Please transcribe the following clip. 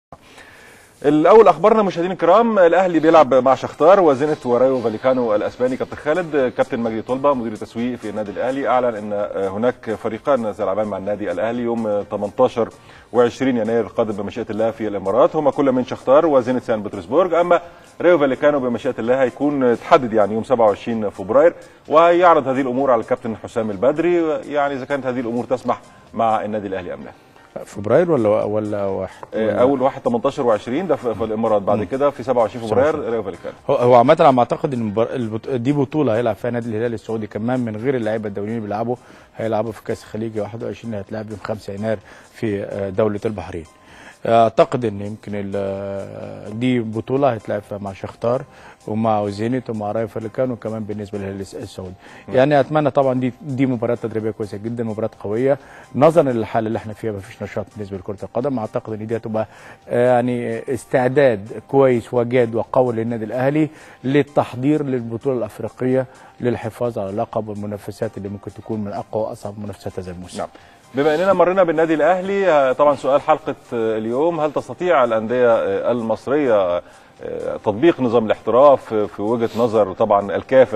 الاول اخبارنا مشاهدينا الكرام الاهلي بيلعب مع شختار وزنت ورايو فاليكانو الاسباني كابتن خالد كابتن مجدي طلبه مدير التسويق في النادي الاهلي اعلن ان هناك فريقان سيلعبان مع النادي الاهلي يوم 18 و20 يناير القادم بمشيئه الله في الامارات هما كل من شختار وزنت سان بطرسبورغ اما ريو فاليكانو بمشيئه الله هيكون تحدد يعني يوم 27 فبراير وهيعرض هذه الامور على الكابتن حسام البدري يعني اذا كانت هذه الامور تسمح مع النادي الاهلي ام لا فبراير ولا ولا واحد اول واحد 18 و20 ده في الامارات بعد كده في 27 فبراير ريو فاليكانو هو هو عامه على ما اعتقد ان المبار- البط- دي بطوله هيلعب فيها نادي الهلال السعودي كمان من غير اللعيبه الدوليين اللي بيلعبوا هيلعبوا في كاس الخليج 21 اللي هتلعب يوم 5 يناير في آه، دوله البحرين اعتقد ان يمكن ال- دي بطوله هيتلعب فيها مع شختار ومع زينت ومع رايو فاليكانو وكمان بالنسبه للهلال السعودي يعني اتمنى طبعا دي دي مباراه تدريبيه كويسه جدا مباراه قويه نظرا للحاله اللي احنا فيها ما فيش نشاط بالنسبه لكره القدم اعتقد ان دي هتبقى آه، يعني استعداد كويس وجاد وقوي للنادي الاهلي للتحضير للبطوله الافريقيه للحفاظ على لقب والمنافسات اللي ممكن تكون من اقوى واصعب منافسات هذا الموسم نعم بما اننا مرينا بالنادي الاهلي آه، طبعا سؤال حلقه آه، اليوم هل تستطيع الانديه آه، المصريه آه، تطبيق نظام الاحتراف آه، في وجهه نظر طبعا الكاف